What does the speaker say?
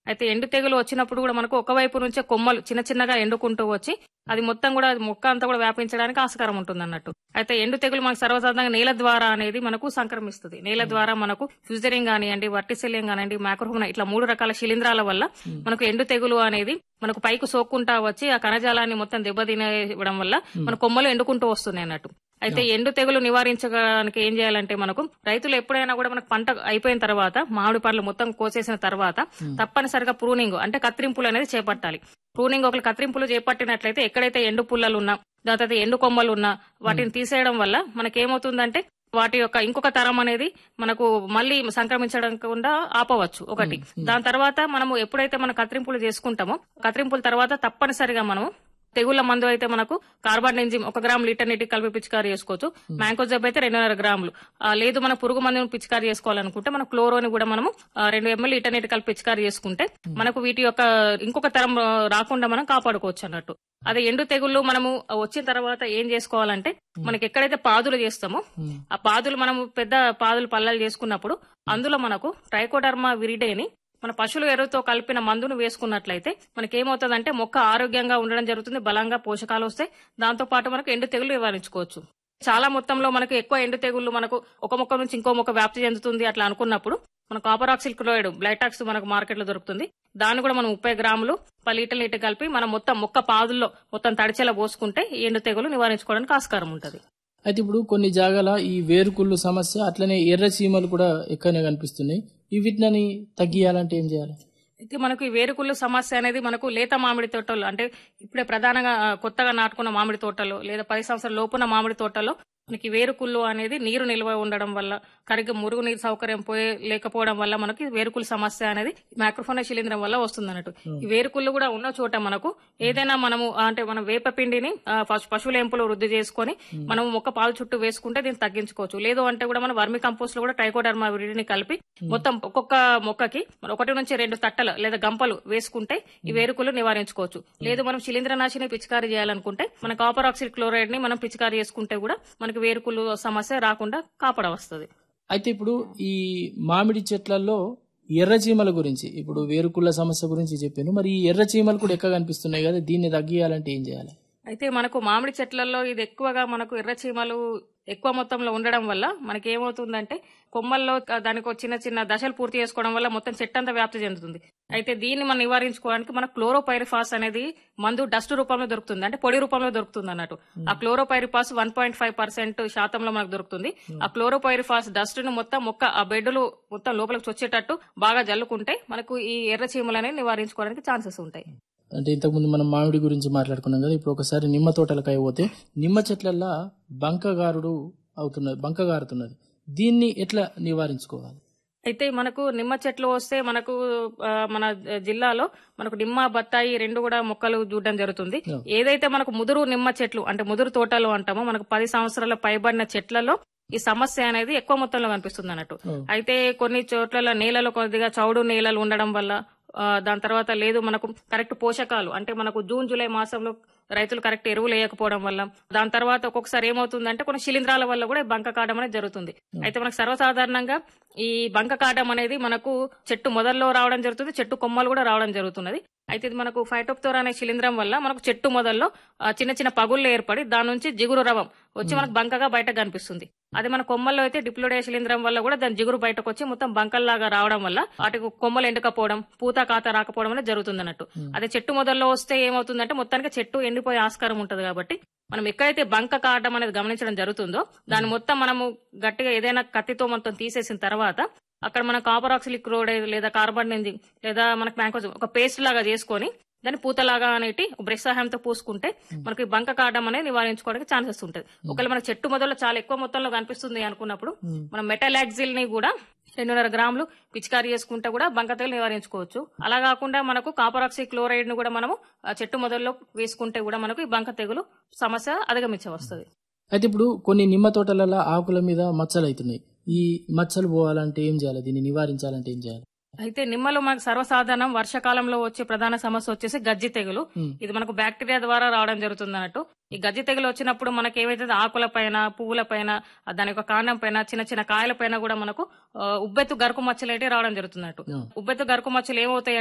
అయితే ఎండు తెగులు వచ్చినప్పుడు కూడా మనకు ఒకవైపు నుంచే కొమ్మలు చిన్న చిన్నగా ఎండుకుంటూ వచ్చి అది మొత్తం కూడా అది మొక్క అంతా కూడా వ్యాపించడానికి ఆస్కారం ఉంటుంది అన్నట్టు అయితే ఎండు తెగులు మనకు సర్వసాధారణంగా నేల ద్వారా అనేది మనకు సంక్రమిస్తుంది నేల ద్వారా మనకు ఫ్యూజరింగ్ కానివ్వండి వర్టిసిలియం కానివ్వండి మ్యాక్రోహోమన ఇట్లా మూడు రకాల శిలీంధ్రాల వల్ల మనకు ఎండు తెగులు అనేది మనకు పైకి సోక్కుంటా వచ్చి ఆ కణజాలాన్ని మొత్తం దెబ్బతినేయడం వల్ల మన కొమ్మలు ఎండుకుంటూ వస్తున్నాయి అన్నట్టు అయితే ఎండు తెగులు నివారించడానికి ఏం చేయాలంటే మనకు రైతులు ఎప్పుడైనా కూడా మనకు పంట అయిపోయిన తర్వాత మామిడి పండ్లు మొత్తం కోసేసిన తర్వాత తప్పనిసరిగా ప్రూనింగ్ అంటే కత్తిరింపులు అనేది చేపట్టాలి ప్రూనింగ్ ఒకరు కత్తిరింపులు చేపట్టినట్లయితే ఎక్కడైతే ఎండు పుల్లలు ఉన్నా దాని తర్వాత ఎండు కొమ్మలు ఉన్నా వాటిని తీసేయడం వల్ల మనకేమవుతుందంటే వాటి యొక్క ఇంకొక తరం అనేది మనకు మళ్ళీ సంక్రమించడం కూడా ఆపవచ్చు ఒకటి దాని తర్వాత మనము ఎప్పుడైతే మనం కత్తిరింపులు చేసుకుంటామో కత్తిరింపుల తర్వాత తప్పనిసరిగా మనం తెగుళ్ల మందు అయితే మనకు కార్బన్ ఎంజిమ్ ఒక గ్రామ్ లీటర్ నీటికి కలిపి పిచికారి చేసుకోవచ్చు మ్యాంగో జబ్ అయితే రెండున్నర గ్రాములు ఆ, లేదు మన పురుగు మందును పిచికారి చేసుకోవాలనుకుంటే మన క్లోరోని కూడా మనము ఆ, రెండు ఎంఎల్ లీటర్ నీటి కలిపి పిచికారి చేసుకుంటే మనకు వీటి యొక్క ఇంకొక తరం ఆ, రాకుండా మనం కాపాడుకోవచ్చు అన్నట్టు అదే ఎండు తెగుళ్ళు మనము వచ్చిన తర్వాత ఏం చేసుకోవాలంటే మనకి ఎక్కడైతే పాదులు చేస్తామో ఆ పాదులు మనము పెద్ద పాదులు పల్లలు చేసుకున్నప్పుడు అందులో మనకు ట్రైకోడర్మా విరిడేని మన పశువుల ఎరువుతో కలిపిన మందును వేసుకున్నట్లయితే మనకి ఏమవుతుందంటే మొక్క ఆరోగ్యంగా ఉండడం జరుగుతుంది బలంగా పోషకాలు వస్తాయి దాంతో పాటు మనకు ఎండు తెగులు నివారించుకోవచ్చు చాలా మొత్తంలో మనకు ఎక్కువ ఎండు తెగుళ్ళు మనకు ఒక మొక్క నుంచి ఇంకో మొక్క వ్యాప్తి చెందుతుంది అట్లా అనుకున్నప్పుడు మన కాపర్ ఆక్సిల్ క్లోరైడ్ బ్లైటాక్స్ మనకు మార్కెట్ లో దొరుకుతుంది దాన్ని కూడా మనం ముప్పై గ్రాములు పది లీటర్ లీటర్ కలిపి మనం మొత్తం మొక్క పాదుల్లో మొత్తం తడిచేలా పోసుకుంటే ఈ ఎండు తెగులు నివారించుకోవడానికి ఆస్కారం ఉంటుంది అయితే ఇప్పుడు కొన్ని జాగాల ఈ వేరుకుళ్ళు సమస్య అట్లనే ఎర్ర చీమలు కూడా ఎక్కువనే కనిపిస్తున్నాయి ఈ వీటిని తగ్గియాలంటే ఏం చేయాలి అయితే మనకు ఈ వేరుకుళ్ళు సమస్య అనేది మనకు లేత మామిడి తోటలు అంటే ఇప్పుడే ప్రధానంగా ఆ, కొత్తగా నాటుకున్న మామిడి తోటలు లేదా పది సంవత్సరాల లోపున మామిడి తోటలో మనకి వేరుకుళ్ళు అనేది నీరు నిల్వ ఉండడం వల్ల కరిగి మురుగు నీరు సౌకర్యం పోయే లేకపోవడం వల్ల మనకి వేరుకుళ్ళు సమస్య అనేది మైక్రోఫోన్ శిలీంద్రం వల్ల వస్తుంది అన్నట్టు ఈ వేరుకుళ్ళు కూడా ఉన్న చోట మనకు ఏదైనా మనము ఆ, అంటే మనం వేప పిండిని ఆ, పశు- పశువుల ఎంపులు వృద్ధి చేసుకొని మనం మొక్క పాలు చుట్టూ వేసుకుంటే దీన్ని తగ్గించుకోవచ్చు లేదు అంటే కూడా మనం వర్మి కంపోస్ట్ లో కూడా ట్రైకోడర్మా విరిడిని కలిపి మొత్తం ఒక్కొక్క మొక్కకి మనం ఒకటి నుంచి రెండు తట్టలు లేదా గంపలు వేసుకుంటే ఈ వేరుకులు నివారించుకోవచ్చు లేదు మనం శిలీంద్రనాశిని పిచికారీ చేయాలనుకుంటే మన కాపర్ ఆక్సిడ్ క్లోరైడ్ ని మనం పిచికారీ చేసుకుంటే కూడా మనకి వేరుకులు సమస్య రాకుండా కాపాడవస్తుంది అయితే ఇప్పుడు ఈ మామిడి చెట్లలో ఎర్ర చీమల గురించి ఇప్పుడు వేరుకుళ్ళ సమస్య గురించి చెప్పాను మరి ఈ ఎర్ర చీమలు కూడా ఎక్కువ కనిపిస్తున్నాయి కదా దీన్ని తగ్గియాలంటే ఏం చేయాలి అయితే మనకు మామిడి చెట్లలో ఇది ఎక్కువగా మనకు ఎర్ర చీమలు ఎక్కువ మొత్తంలో ఉండడం వల్ల మనకి ఏమవుతుందంటే కొమ్మల్లో క- దానికి ఒక చిన్న చిన్న దశలు పూర్తి చేసుకోవడం వల్ల మొత్తం చెట్టంతా వ్యాప్తి చెందుతుంది అయితే దీన్ని మనం నివారించుకోవడానికి మన క్లోరోపైరిఫాస్ అనేది మందు డస్ట్ రూపంలో దొరుకుతుంది అంటే పొడి రూపంలో దొరుకుతుంది అన్నట్టు ఆ chlorpyrifos one point five percent శాతంలో మనకు దొరుకుతుంది ఆ క్లోరోపైరిఫాస్ డస్ట్ ను మొత్తం మొక్క ఆ బెడ్లు మొత్తం లోపలికి వచ్చేటట్టు బాగా జల్లుకుంటే మనకు ఈ ఎర్ర చీమలు అనేవి నివారించుకోవడానికి ఛాన్సెస్ ఉంటాయి అంటే ఇంతకుముందు మనం మామిడి గురించి మాట్లాడుకున్నాం కదా ఇప్పుడు ఒకసారి నిమ్మ తోటలకాయ పోతే నిమ్మ చెట్లల్లో బంకగారుడు అవుతున్నది బంకగారుతున్నది దీన్ని ఎట్లా నివారించుకోవాలి అయితే మనకు నిమ్మ చెట్లు వస్తే మనకు ఆ, మన జిల్లాలో మనకు నిమ్మ బత్తాయి రెండు కూడా మొక్కలు చూడడం జరుగుతుంది ఏదైతే మనకు ముదురు నిమ్మ చెట్లు అంటే ముదురు తోటలు అంటామో మనకు పది సంవత్సరాల పైబడిన చెట్లలో ఈ సమస్య అనేది ఎక్కువ మొత్తంలో కనిపిస్తుంది అన్నట్టు అయితే కొన్ని చోట్ల నేలలో కొద్దిగా చౌడు నేలలు ఉండడం వల్ల ఆ, దాని తర్వాత లేదు మనకు కరెక్ట్ పోషకాలు అంటే మనకు జూన్ జూలై మాసంలో రైతులు కరెక్ట్ ఎరువులు వేయకపోవడం వల్ల దాని తర్వాత ఒక్కొక్కసారి ఏమవుతుందంటే కొన్ని శిలీంధ్రాల వల్ల కూడా ఈ బంక కాడడం అనేది జరుగుతుంది అయితే మనకు సర్వసాధారణంగా ఈ బంక కాడడం అనేది మనకు చెట్టు మొదల్లో రావడం జరుగుతుంది చెట్టు కొమ్మలు కూడా రావడం జరుగుతున్నది అయితే ఇది మనకు ఫైటోప్తోర్ అనే శిలీంధ్రం వల్ల మనకు చెట్టు మొదల్లో ఆ, చిన్న చిన్న పగుళ్ళు ఏర్పడి దాని నుంచి జిగురు రవం వచ్చి మనకు బంకగా బయటకు కనిపిస్తుంది అది మన కొమ్మల్లో అయితే డిప్లోడే శిలీంధ్రం వల్ల కూడా దాని జిగురు బయటకు వచ్చి మొత్తం బంకల్లాగా రావడం వల్ల వాటికి కొమ్మలు ఎండకపోవడం పూత కాత రాకపోవడం అనేది జరుగుతుంది అన్నట్టు అదే చెట్టు మొదల్లో వస్తే ఏమవుతుందంటే మొత్తానికి చెట్టు ఎండిపోయే ఆస్కారం ఉంటది కాబట్టి మనం ఎక్కడైతే బంక కావడం అనేది గమనించడం జరుగుతుందో దాన్ని మొత్తం మనము గట్టిగా ఏదైనా కత్తితో మొత్తం తీసేసిన తర్వాత అక్కడ మన కాపర్ ఆక్సిలిక్ క్లోరైడ్ లేదా కార్బన్ ఎంజిన్ లేదా మనకు మ్యాంకోజ్ ఒక పేస్ట్ లాగా చేసుకొని దాన్ని పూతలాగా అనేటి బ్రష్ సహాయంతో పూసుకుంటే మనకి బంక కావడం అనేది నివారించుకోవడానికి ఛాన్సెస్ ఉంటుంది ఒకవేళ మన చెట్టు మొదలు చాలా ఎక్కువ మొత్తంలో కనిపిస్తుంది అనుకున్నప్పుడు మనం మెటలాక్సిల్ ని కూడా రెండున్నర గ్రాములు పిచికారీ చేసుకుంటే కూడా బంక తెగులు నివారించుకోవచ్చు అలా కాకుండా మనకు కాపరాక్సి క్లోరైడ్ ను కూడా మనము ఆ చెట్టు మొదల్లో వేసుకుంటే కూడా మనకు ఈ బంక తెగులు సమస్య అధిగమించవస్తుంది అయితే ఇప్పుడు కొన్ని నిమ్మ తోటలలో ఆకుల మీద మచ్చలు అవుతున్నాయి ఈ మచ్చలు పోవాలంటే ఏం చేయాలి దీన్ని నివారించాలంటే ఏం చేయాలి అయితే నిమ్మలో మనకు సర్వసాధారణం వర్షాకాలంలో వచ్చే ప్రధాన సమస్య వచ్చేసి గజ్జి తెగులు ఇది మనకు బ్యాక్టీరియా ద్వారా రావడం జరుగుతుంది అన్నట్టు ఈ గజ్జి తెగులు వచ్చినప్పుడు మనకి ఏవైతే ఆకుల పైన పువ్వుల పైన ఆ దాని యొక్క కాండం పైన చిన్న చిన్న కాయల పైన కూడా మనకు ఆ, ఉబ్బెత్తు గరుకు మచ్చలు అయితే రావడం జరుగుతున్నట్టు ఉబ్బెత్తు గరుకు మచ్చలు ఏమవుతాయి